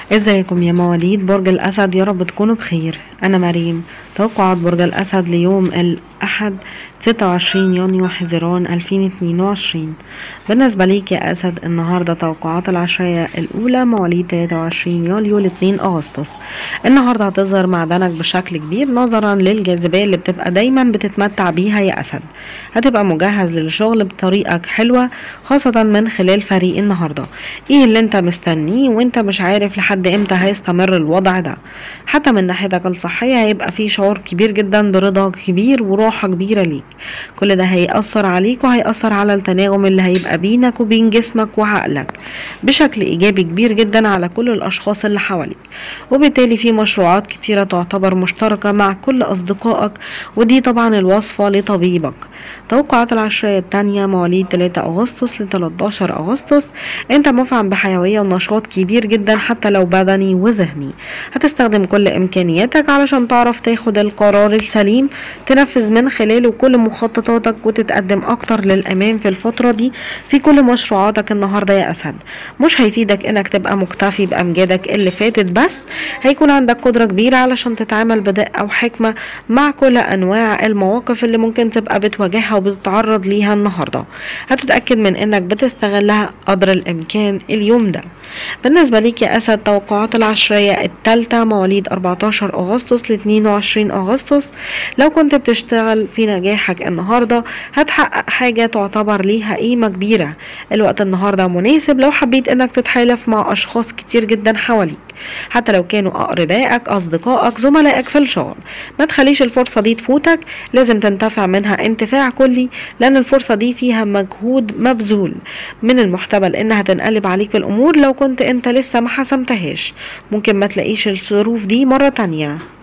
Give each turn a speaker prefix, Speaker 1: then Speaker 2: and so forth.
Speaker 1: ازيكم يا مواليد برج الأسد يا رب تكونوا بخير أنا مريم توقعات برج الأسد ليوم الأحد 26 يونيو حزيران 2022 بالنسبة ليك يا أسد النهاردة توقعات العشرية الأولى مواليد 23 يوليو ل 2 أغسطس النهاردة هتظهر معدنك بشكل كبير نظرا للجاذبية اللي بتبقى دايما بتتمتع بيها يا أسد هتبقى مجهز للشغل بطريقة حلوة خاصة من خلال فريق النهاردة ايه اللي انت مستنيه وانت مش عارف لحد امتى هيستمر الوضع ده حتى من ناحيتك الصحية هيبقى في شعور كبير جدا برضا كبير وراحة كبيرة ليك كل ده هيأثر عليك وهيأثر على التناغم اللي هيبقى بينك وبين جسمك وعقلك بشكل إيجابي كبير جدا على كل الأشخاص اللي حواليك وبالتالي في مشروعات كتيرة تعتبر مشتركة مع كل أصدقائك ودي طبعا الوصفة لطبيبك توقعات العشرية التانية مواليد 3 أغسطس ل 13 أغسطس أنت مفعم بحيوية ونشاط كبير جدا حتى لو بدني وذهني هتستخدم كل إمكانياتك علشان تعرف تاخد القرار السليم تنفذ من خلاله كل مخططاتك وتتقدم أكتر للأمام في الفترة دي في كل مشروعاتك النهاردة يا أسد مش هيفيدك إنك تبقى مكتفي بأمجادك اللي فاتت بس هيكون عندك قدرة كبيرة علشان تتعامل بدقة وحكمة مع كل أنواع المواقف اللي ممكن تبقى بتواجهها وبتتعرض ليها النهاردة هتتأكد من إنك بتستغلها قدر الإمكان اليوم ده بالنسبة ليك يا أسد توقعات العشرية التالتة مواليد 14 أغسطس ل 22 أغسطس لو كنت بتشتغل في نجاحك النهاردة هتحقق حاجة تعتبر ليها قيمة كبيرة الوقت النهاردة مناسب لو حبيت إنك تتحالف مع أشخاص كتير جدا حواليك حتى لو كانوا أقربائك أصدقائك زملائك في الشغل ما تخليش الفرصة دي تفوتك لازم تنتفع منها انتفاع كلي لأن الفرصة دي فيها مجهود مبذول من المحتمل إنها تنقلب عليك الأمور لو كنت أنت لسه ما حسمتهاش ممكن ما تلاقيش الظروف دي مرة تانية